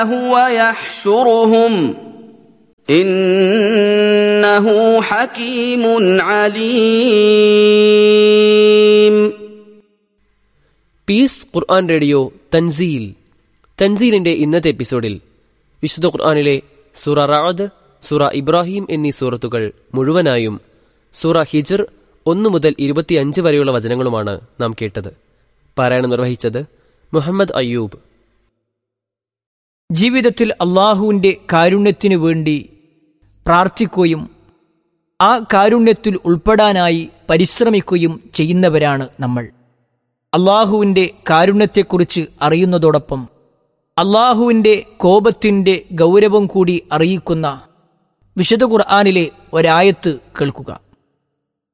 ويحشرهم انه حكيم عليم piece ഖുർആൻ radio തൻസീൽ തൻസീലിന്റെ ഇന്നത്തെ എപ്പിസോഡിൽ വിശുദ്ധ ഖുർആനിലെ സൂറ റാദ് സൂറ ഇബ്രാഹിം എന്നീ സൂറത്തുകൾ മുഴുവനായും സൂറ ഹിജർ ഒന്നു മുതൽ ഇരുപത്തിയഞ്ച് വരെയുള്ള വചനങ്ങളുമാണ് നാം കേട്ടത് പാരായണം നിർവഹിച്ചത് മുഹമ്മദ് അയ്യൂബ് ജീവിതത്തിൽ അള്ളാഹുവിൻ്റെ കാരുണ്യത്തിനു വേണ്ടി പ്രാർത്ഥിക്കുകയും ആ കാരുണ്യത്തിൽ ഉൾപ്പെടാനായി പരിശ്രമിക്കുകയും ചെയ്യുന്നവരാണ് നമ്മൾ അള്ളാഹുവിൻ്റെ കാരുണ്യത്തെക്കുറിച്ച് അറിയുന്നതോടൊപ്പം അള്ളാഹുവിൻ്റെ കോപത്തിൻ്റെ ഗൗരവം കൂടി അറിയിക്കുന്ന വിശുദ്ധ ഖുർആാനിലെ ഒരായത്ത് കേൾക്കുക